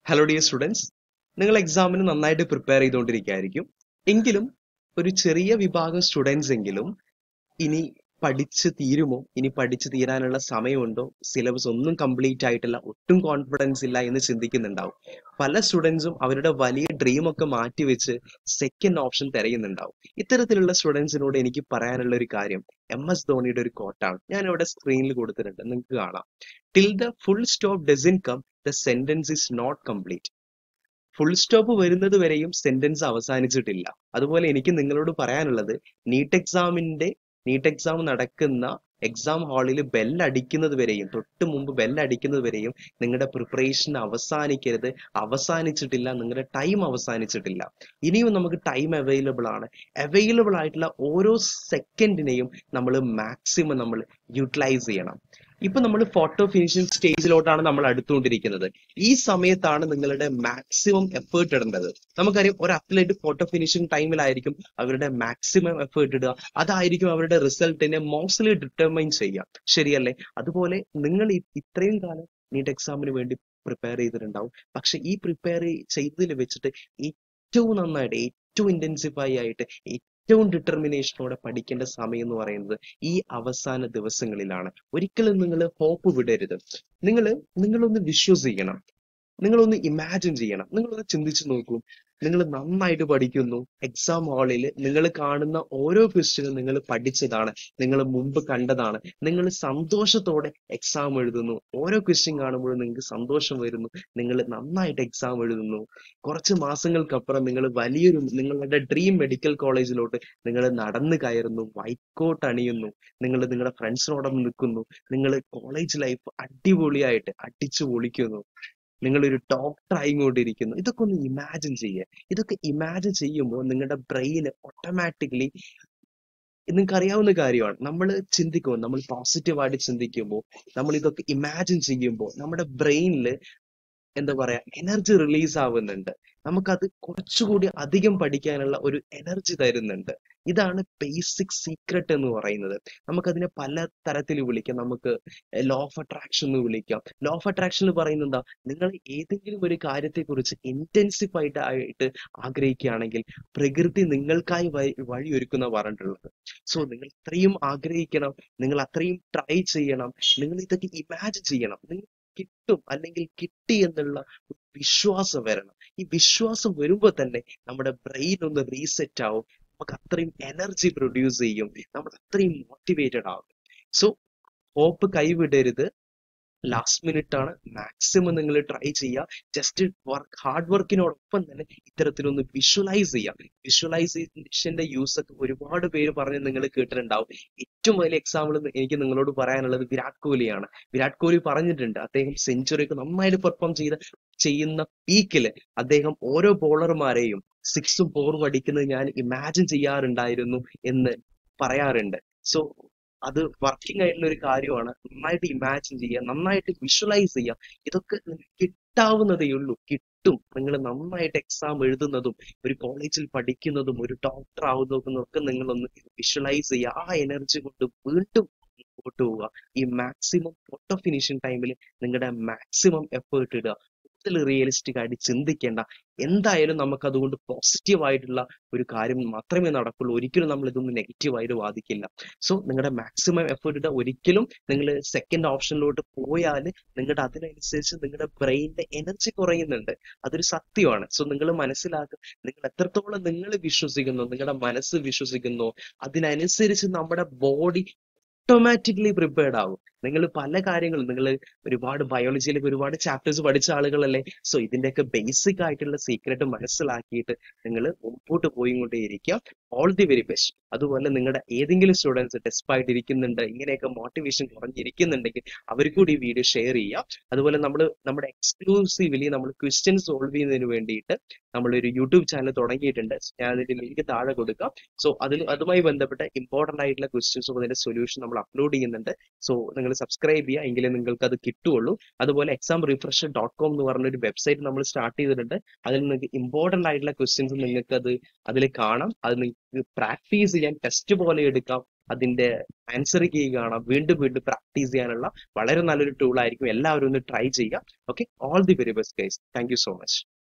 hello dear students നിങ്ങൾ എക്സാമിന് നന്നായിട്ട് പ്രിപ്പയർ ചെയ്തുകൊണ്ടിരിക്കുകയായിരിക്കും എങ്കിലും ഒരു ചെറിയ വിഭാഗം സ്റ്റുഡൻസ് എങ്കിലും ഇനി പഠിച്ച് തീരുമോ ഇനി പഠിച്ച് തീരാനുള്ള സമയമുണ്ടോ സിലബസ് ഒന്നും കംപ്ലീറ്റ് ആയിട്ടില്ല ഒട്ടും കോൺഫിഡൻസ് ഇല്ല എന്ന് ചിന്തിക്കുന്നുണ്ടാവും പല സ്റ്റുഡൻസും അവരുടെ വലിയ ഡ്രീം ഒക്കെ മാറ്റിവെച്ച് സെക്കൻഡ് ഓപ്ഷൻ തിരയുന്നുണ്ടാവും ഇത്തരത്തിലുള്ള സ്റ്റുഡൻസിനോട് എനിക്ക് പറയാനുള്ള ഒരു കാര്യം എം എസ് ധോണിയുടെ ഒരു കോട്ടാണ് ഞാൻ ഇവിടെ സ്ക്രീനിൽ കൊടുത്തിട്ടുണ്ട് നിങ്ങൾക്ക് കാണാം till the full stop doesn't come the sentence is not complete full stop വരുന്നത് വരെയും സെന്റൻസ് അവസാനിച്ചിട്ടില്ല അതുപോലെ എനിക്ക് നിങ്ങളോട് പറയാനുള്ളത് നീറ്റ് എക്സാമിന്റെ നീറ്റ് എക്സാം നടക്കുന്ന എക്സാം ഹാളിൽ ബെല്ലടിക്കുന്നത് വരെയും തൊട്ട് മുമ്പ് ബെല്ലടിക്കുന്നത് വരെയും നിങ്ങളുടെ പ്രിപ്പറേഷൻ അവസാനിക്കരുത് അവസാനിച്ചിട്ടില്ല നിങ്ങളുടെ ടൈം അവസാനിച്ചിട്ടില്ല ഇനിയും നമുക്ക് ടൈം അവൈലബിൾ ആണ് അവൈലബിൾ ആയിട്ടുള്ള ഓരോ സെക്കൻഡിനെയും നമ്മൾ മാക്സിമം നമ്മൾ യൂട്ടിലൈസ് ചെയ്യണം ഇപ്പൊ നമ്മൾ ഫോട്ടോ ഫിനിഷിംഗ് സ്റ്റേജിലോട്ടാണ് നമ്മൾ അടുത്തുകൊണ്ടിരിക്കുന്നത് ഈ സമയത്താണ് നിങ്ങളുടെ മാക്സിമം എഫേർട്ട് ഇടേണ്ടത് നമുക്കറിയാം ഒരു അത്ലറ്റ് ഫോട്ടോ ഫിനിഷിംഗ് ടൈമിലായിരിക്കും അവരുടെ മാക്സിമം എഫേർട്ട് ഇടുക അതായിരിക്കും അവരുടെ റിസൾട്ടിനെ മോസ്റ്റ്ലി ഡിറ്റർമൈൻ ചെയ്യുക ശരിയല്ലേ അതുപോലെ നിങ്ങൾ ഈ- ഇത്രയും കാലം നീറ്റ് എക്സാമിന് വേണ്ടി പ്രിപ്പയർ ചെയ്തിട്ടുണ്ടാവും പക്ഷെ ഈ പ്രിപ്പയർ ചെയ്തതിൽ വെച്ചിട്ട് ഏറ്റവും നന്നായിട്ട് ഏറ്റവും ഇന്റൻസിഫൈ ആയിട്ട് ഏറ്റവും ഡിറ്റർമിനേഷനോടെ പഠിക്കേണ്ട സമയം എന്ന് പറയുന്നത് ഈ അവസാന ദിവസങ്ങളിലാണ് ഒരിക്കലും നിങ്ങൾ ഹോപ്പ് വിടരുത് നിങ്ങൾ നിങ്ങളൊന്ന് വിശ്വസിക്കണം നിങ്ങളൊന്ന് ഇമാജിൻ ചെയ്യണം നിങ്ങളൊന്ന് ചിന്തിച്ചു നോക്കൂ നിങ്ങൾ നന്നായിട്ട് പഠിക്കുന്നു എക്സാം ഹാളിൽ നിങ്ങൾ കാണുന്ന ഓരോ ക്വസ്റ്റ്യനും നിങ്ങൾ പഠിച്ചതാണ് നിങ്ങൾ മുമ്പ് കണ്ടതാണ് നിങ്ങൾ സന്തോഷത്തോടെ എക്സാം എഴുതുന്നു ഓരോ ക്വസ്റ്റ്യൻ കാണുമ്പോഴും നിങ്ങൾക്ക് സന്തോഷം വരുന്നു നിങ്ങൾ നന്നായിട്ട് എക്സാം എഴുതുന്നു കുറച്ച് മാസങ്ങൾക്കപ്പുറം നിങ്ങൾ വലിയൊരു നിങ്ങളുടെ ഡ്രീം മെഡിക്കൽ കോളേജിലോട്ട് നിങ്ങൾ നടന്നു കയറുന്നു വൈറ്റ് കോട്ട് അണിയുന്നു നിങ്ങൾ നിങ്ങളുടെ ഫ്രണ്ട്സിനോടൊപ്പം നിൽക്കുന്നു നിങ്ങൾ കോളേജ് ലൈഫ് അടിപൊളിയായിട്ട് അടിച്ചു പൊളിക്കുന്നു നിങ്ങൾ ഒരു ഡോക്ടർ ആയിക്കൊണ്ടിരിക്കുന്നു ഇതൊക്കെ ഒന്ന് ഇമാജിൻ ചെയ്യുക ഇതൊക്കെ ഇമാജിൻ ചെയ്യുമ്പോൾ നിങ്ങളുടെ ബ്രെയിൻ ഓട്ടോമാറ്റിക്കലി നിങ്ങൾക്ക് അറിയാവുന്ന കാര്യമാണ് നമ്മൾ ചിന്തിക്കുമ്പോൾ നമ്മൾ പോസിറ്റീവായിട്ട് ചിന്തിക്കുമ്പോൾ നമ്മൾ ഇതൊക്കെ ഇമാജിൻ ചെയ്യുമ്പോൾ നമ്മുടെ ബ്രെയിനിൽ എന്താ പറയാ എനർജി റിലീസ് ആവുന്നുണ്ട് നമുക്കത് കുറച്ചുകൂടി അധികം പഠിക്കാനുള്ള ഒരു എനർജി തരുന്നുണ്ട് ഇതാണ് ബേസിക് സീക്രട്ട് എന്ന് പറയുന്നത് നമുക്കതിനെ പല തരത്തിൽ വിളിക്കാം നമുക്ക് ലോ ഓഫ് അട്രാക്ഷൻ എന്ന് വിളിക്കാം ലോ ഓഫ് അട്രാക്ഷൻ എന്ന് പറയുന്നത് എന്താ നിങ്ങൾ ഏതെങ്കിലും ഒരു കാര്യത്തെ കുറിച്ച് ഇന്റൻസിഫൈഡ് ആയിട്ട് ആഗ്രഹിക്കുകയാണെങ്കിൽ പ്രകൃതി നിങ്ങൾക്കായി വഴി വഴിയൊരുക്കുന്ന പറഞ്ഞിട്ടുള്ളത് സോ നിങ്ങൾ ഇത്രയും ആഗ്രഹിക്കണം നിങ്ങൾ അത്രയും ട്രൈ ചെയ്യണം നിങ്ങൾ ഇതൊക്കെ ഇമാജിൻ ചെയ്യണം നിങ്ങൾ കിട്ടും അല്ലെങ്കിൽ കിട്ടി എന്നുള്ള ഒരു വിശ്വാസം വരണം ഈ വിശ്വാസം വരുമ്പോൾ തന്നെ നമ്മുടെ ബ്രെയിൻ ഒന്ന് റീസെറ്റ് ആവും നമുക്ക് അത്രയും എനർജി പ്രൊഡ്യൂസ് ചെയ്യും നമ്മൾ അത്രയും മോട്ടിവേറ്റഡ് ആവും സോ ഹോപ്പ് കൈവിടരുത് ലാസ്റ്റ് മിനിറ്റ് ആണ് മാക്സിമം നിങ്ങൾ ട്രൈ ചെയ്യുക ജസ്റ്റ് വർക്ക് ഹാർഡ് വർക്കിനോടൊപ്പം തന്നെ ഇത്തരത്തിലൊന്ന് വിഷ്വലൈസ് ചെയ്യാം വിഷ്വലൈസേഷന്റെ യൂസ് ഒക്കെ ഒരുപാട് പേര് പറഞ്ഞ് നിങ്ങൾ കേട്ടിട്ടുണ്ടാവും ഏറ്റവും വലിയ എക്സാമ്പിൾ എനിക്ക് നിങ്ങളോട് പറയാനുള്ളത് വിരാട് കോഹ്ലിയാണ് വിരാട് കോഹ്ലി പറഞ്ഞിട്ടുണ്ട് അദ്ദേഹം സെഞ്ചുറി ഒക്കെ നന്നായിട്ട് പെർഫോം ചെയ്ത ചെയ്യുന്ന പീക്കില് അദ്ദേഹം ഓരോ ബോളർമാരെയും സിക്സും ഫോറും അടിക്കുന്നത് ഞാൻ ഇമാജിൻ ചെയ്യാറുണ്ടായിരുന്നു എന്ന് പറയാറുണ്ട് സോ അത് വർക്കിംഗ് ആയിട്ടുള്ള ഒരു കാര്യമാണ് നന്നായിട്ട് ഇമാജിൻ ചെയ്യുക നന്നായിട്ട് വിഷ്വലൈസ് ചെയ്യുക ഇതൊക്കെ നിങ്ങൾക്ക് കിട്ടാവുന്നതേ ഉള്ളൂ കിട്ടും നിങ്ങൾ നന്നായിട്ട് എക്സാം എഴുതുന്നതും ഒരു കോളേജിൽ പഠിക്കുന്നതും ഒരു ഡോക്ടർ ആവുന്നതും ഒക്കെ നിങ്ങളൊന്ന് വിഷ്വലൈസ് ചെയ്യുക ആ എനർജി കൊണ്ട് വീണ്ടും മുമ്പോട്ട് പോവുക ഈ മാക്സിമം ഫോട്ടോ ഫിനിഷിംഗ് ടൈമിൽ നിങ്ങളുടെ മാക്സിമം എഫേർട്ട് ഇടുക കൂടുതൽ റിയലിസ്റ്റിക് ആയിട്ട് ചിന്തിക്കേണ്ട എന്തായാലും നമുക്ക് അതുകൊണ്ട് പോസിറ്റീവ് ആയിട്ടുള്ള ഒരു കാര്യം മാത്രമേ നടക്കുള്ളൂ ഒരിക്കലും നമ്മൾ ഇതൊന്നും നെഗറ്റീവായിട്ട് വാദിക്കില്ല സോ നിങ്ങളുടെ മാക്സിമം എഫേർട്ട് ഇടുക ഒരിക്കലും നിങ്ങൾ സെക്കൻഡ് ഓപ്ഷനിലോട്ട് പോയാൽ നിങ്ങളുടെ അതിനനുസരിച്ച് നിങ്ങളുടെ ബ്രെയിനിന്റെ എനർജി കുറയുന്നുണ്ട് അതൊരു സത്യമാണ് സോ നിങ്ങൾ മനസ്സിലാക്കുക നിങ്ങൾ എത്രത്തോളം നിങ്ങൾ വിശ്വസിക്കുന്നു നിങ്ങളുടെ മനസ്സ് വിശ്വസിക്കുന്നു അതിനനുസരിച്ച് നമ്മുടെ ബോഡി ഓട്ടോമാറ്റിക്കലി പ്രിപ്പയർഡ് ആവും നിങ്ങൾ പല കാര്യങ്ങളും നിങ്ങൾ ഒരുപാട് ബയോളജിയിലൊക്കെ ഒരുപാട് ചാപ്റ്റേഴ്സ് പഠിച്ച ആളുകളല്ലേ സോ ഇതിന്റെയൊക്കെ ബേസിക് ആയിട്ടുള്ള സീക്രട്ട് മനസ്സിലാക്കിയിട്ട് നിങ്ങൾ മുമ്പോട്ട് പോയിക്കൊണ്ടേയിരിക്കുക ഓൾ ദി വെരി ബെസ്റ്റ് അതുപോലെ നിങ്ങളുടെ ഏതെങ്കിലും സ്റ്റുഡൻസ് ടെസ്റ്റ് ആയിട്ട് ഇരിക്കുന്നുണ്ട് ഇങ്ങനെയൊക്കെ മോട്ടിവേഷൻ കുറഞ്ഞിരിക്കുന്നുണ്ടെങ്കിൽ അവർക്ക് കൂടി ഈ വീഡിയോ ഷെയർ ചെയ്യുക അതുപോലെ നമ്മൾ നമ്മുടെ എക്സ്ക്ലൂസീവ്ലി നമ്മൾ ക്വസ്റ്റ്യൻ സോൾവ് ചെയ്യുന്നതിന് വേണ്ടിയിട്ട് നമ്മളൊരു യൂട്യൂബ് ചാനൽ തുടങ്ങിയിട്ടുണ്ട് ഞാൻ അതിന്റെ ലിങ്ക് താഴെ കൊടുക്കാം സോ അതിൽ അതുമായി ബന്ധപ്പെട്ട ഇമ്പോർട്ടന്റ് ആയിട്ടുള്ള ക്വസ്റ്റ്യൻസും അതിന്റെ സൊല്യൂഷൻ നമ്മൾ അപ്ലോഡ് ചെയ്യുന്നുണ്ട് സോ നിങ്ങൾ സബ്സ്ക്രൈബ് ചെയ്യുക എങ്കിലേ നിങ്ങൾക്ക് അത് കിട്ടുള്ളൂ അതുപോലെ എക്സാം റിഫ്രഷ് ഡോട്ട് കോം എന്ന് പറഞ്ഞ ഒരു വെബ്സൈറ്റ് നമ്മൾ സ്റ്റാർട്ട് ചെയ്തിട്ടുണ്ട് അതിൽ നിങ്ങൾക്ക് ഇമ്പോർട്ടന്റ് ആയിട്ടുള്ള ക്വസ്റ്റ്യൻസ് നിങ്ങൾക്ക് അത് അതിൽ കാണാം അത് നിങ്ങൾക്ക് പ്രാക്ടീസ് ചെയ്യാൻ ടെസ്റ്റ് പോലെ എടുക്കാം അതിന്റെ ആൻസർ കീ കാണാം വീണ്ടും വീണ്ടും പ്രാക്ടീസ് ചെയ്യാനുള്ള വളരെ നല്ലൊരു ടൂൾ ആയിരിക്കും എല്ലാവരും ഒന്ന് ട്രൈ ചെയ്യുക okay all the very best guys thank you so much